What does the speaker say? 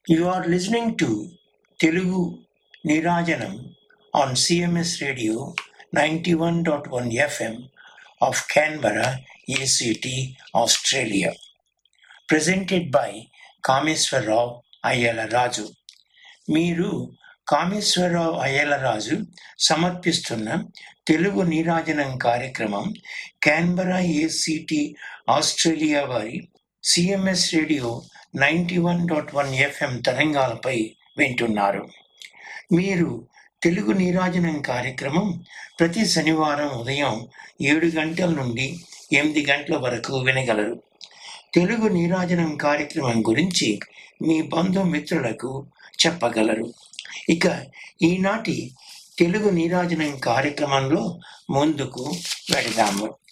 You are listening to Telugu Nirajanam on CMS Radio 91.1 FM of Canberra, ACT, Australia. Presented by Kameswarrao Ayala Raju. మీరు కామేశ్వరరావు అయ్యలరాజు సమర్పిస్తున్న తెలుగు నీరాజనం కార్యక్రమం Canberra A C T Australia వారి C M S radio ninety one dot one F M తరంగాలపై వింటున్నారు మీరు తెలుగు నీరాజనం కార్యక్రమం ప్రతి శనివారం ఉదయం ఏడు గంటల నుండి ఎనిమిది గంటల వరకు వినగలరు తెలుగు నీరాజనం కార్యక్రమం గురించి మీ బంధుమిత్రులకు చెప్పగలరు ఇక ఈనాటి తెలుగు నీరాజనం కార్యక్రమంలో ముందుకు వెళదాము